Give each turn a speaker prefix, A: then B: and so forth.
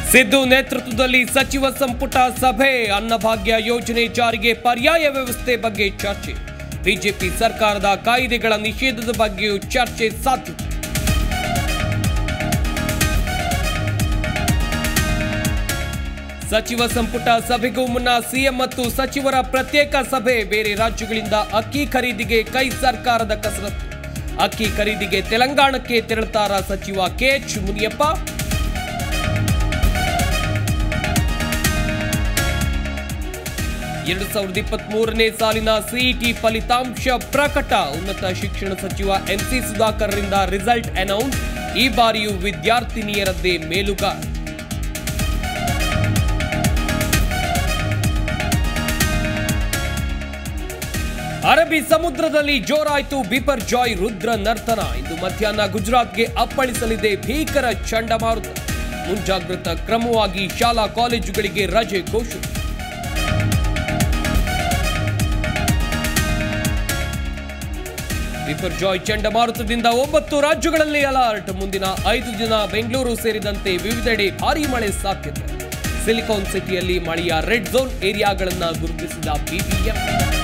A: ಸಿದ್ದು ನೇತೃತ್ವದಲ್ಲಿ ಸಚಿವ ಸಂಪುಟ ಸಭೆ ಅನ್ನಭಾಗ್ಯ ಯೋಜನೆ ಜಾರಿಗೆ ಪರ್ಯಾಯ ವ್ಯವಸ್ಥೆ ಬಗ್ಗೆ ಚರ್ಚೆ ಬಿಜೆಪಿ ಸರ್ಕಾರದ ಕಾಯ್ದೆಗಳ ನಿಷೇಧದ ಬಗ್ಗೆಯೂ ಚರ್ಚೆ ಸಾಧ್ಯತೆ ಸಚಿವ ಸಂಪುಟ ಸಭೆಗೂ ಮುನ್ನ ಸಿಎಂ ಮತ್ತು ಸಚಿವರ ಪ್ರತ್ಯೇಕ ಸಭೆ ಬೇರೆ ರಾಜ್ಯಗಳಿಂದ ಅಕ್ಕಿ ಖರೀದಿಗೆ ಕೈ ಸರ್ಕಾರದ ಕಸರತ್ತು ಅಕ್ಕಿ ಖರೀದಿಗೆ ತೆಲಂಗಾಣಕ್ಕೆ ತೆರಳುತ್ತಾರ ಸಚಿವ ಕೆಎಚ್ ಮುನಿಯಪ್ಪ ಎರಡು ಸಾವಿರದ ಇಪ್ಪತ್ತ್ ಮೂರನೇ ಸಾಲಿನ ಸಿಇಟಿ ಫಲಿತಾಂಶ ಪ್ರಕಟ ಉನ್ನತ ಶಿಕ್ಷಣ ಸಚಿವ ಎಂಸಿ ಸುಧಾಕರ್ರಿಂದ ರಿಸಲ್ಟ್ ಅನೌನ್ಸ್ ಈ ಬಾರಿಯೂ ವಿದ್ಯಾರ್ಥಿನಿಯರದ್ದೇ ಮೇಲುಗ ಅರಬ್ಬಿ ಸಮುದ್ರದಲ್ಲಿ ಜೋರಾಯಿತು ಬಿಪರ್ ಜಾಯ್ ರುದ್ರ ನರ್ತನ ಇಂದು ಮಧ್ಯಾಹ್ನ ಗುಜರಾತ್ಗೆ ಅಪ್ಪಳಿಸಲಿದೆ ಭೀಕರ ಚಂಡಮಾರುತ ಮುಂಜಾಗ್ರತಾ ಕ್ರಮವಾಗಿ ಶಾಲಾ ಕಾಲೇಜುಗಳಿಗೆ ರಜೆ ಘೋಷಣೆ ಬಿಪರ್ಜಾಯ್ ಚಂಡಮಾರುತದಿಂದ ಒಂಬತ್ತು ರಾಜ್ಯಗಳಲ್ಲಿ ಅಲರ್ಟ್ ಮುಂದಿನ ಐದು ದಿನ ಬೆಂಗಳೂರು ಸೇರಿದಂತೆ ವಿವಿಧೆಡೆ ಭಾರೀ ಮಳೆ ಸಾಧ್ಯತೆ ಸಿಲಿಕಾನ್ ಸಿಟಿಯಲ್ಲಿ ಮಳೆಯ ರೆಡ್ ಝೋನ್ ಏರಿಯಾಗಳನ್ನು ಗುರುತಿಸಿದ ಬಿಬಿಎಂ